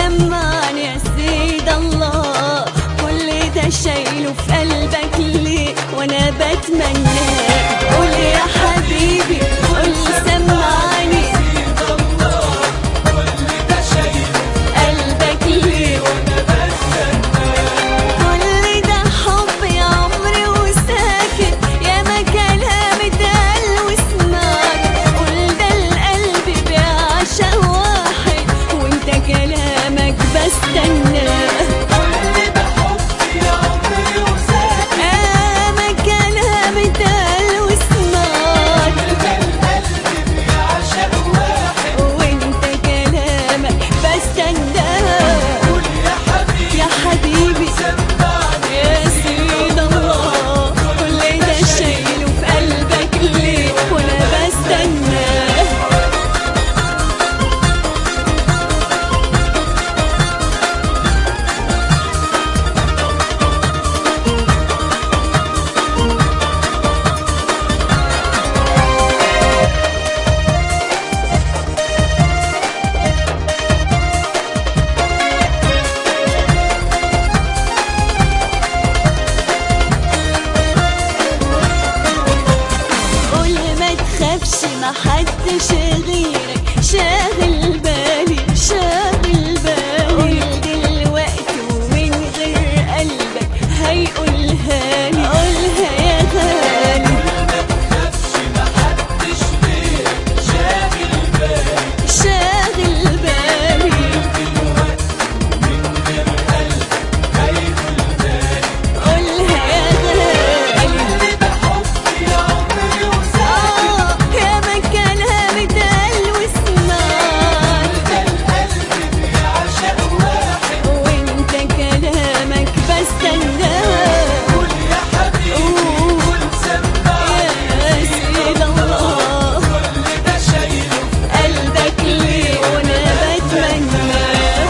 سمعني يا سيد الله كل ده شايله في قلبك ليه وانا بتمنى قول يا حبيبي قول سمعني قلبك ليه كل ده حب يا عمري وساكت يا ما كلام اتقال وسمعت قول ده القلب بيعشق واحد وانت كلامك بستناه يا ما كلام اتقال وسمعت وانت كلامك بستناه يا حبيبي يا سيد الله كل ده شايله في قلبك ليه وانا بستناه قول ما تخافش ما حدش غيرك شاغل بالي شاغل بالي قول دلوقتي ومن غير قلبك هيقولها لي قولها يا غالي شاغل بالي قولها يا غالي آه يا ما كلام اتقال وسمعت وانت كلامك بستناه قول يا سيد الله قلبك ليه وانا بتمنى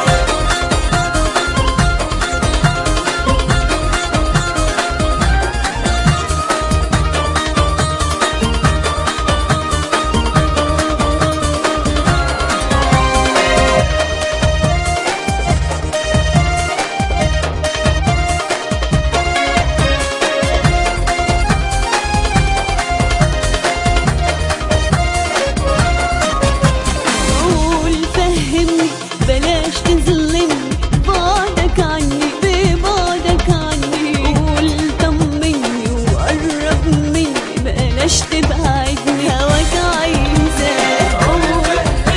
قول فهمني بلاش تظلمني بعدك عني ببعدك عني قول طمني وقرب مني بلاش تبعدني هواك عايزة قول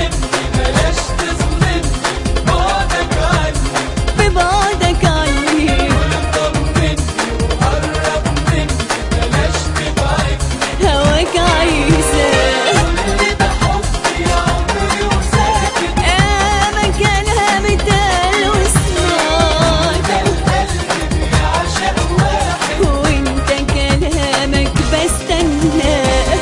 ببعدك عني هواك عايزة يا كلام اتقال وسمعت وانت كلامك بستناه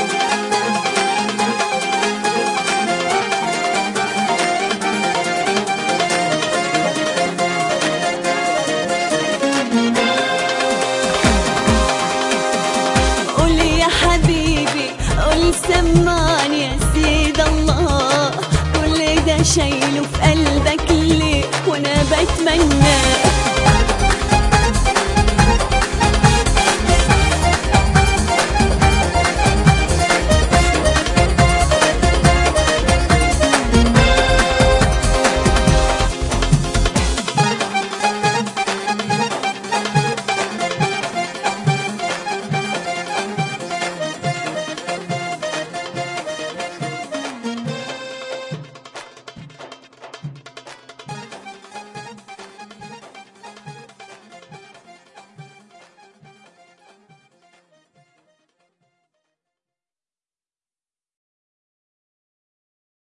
قول يا حبيبي قول سمعني يا سيد الله كل ده شايله في قلبك ليه وانا بتمنى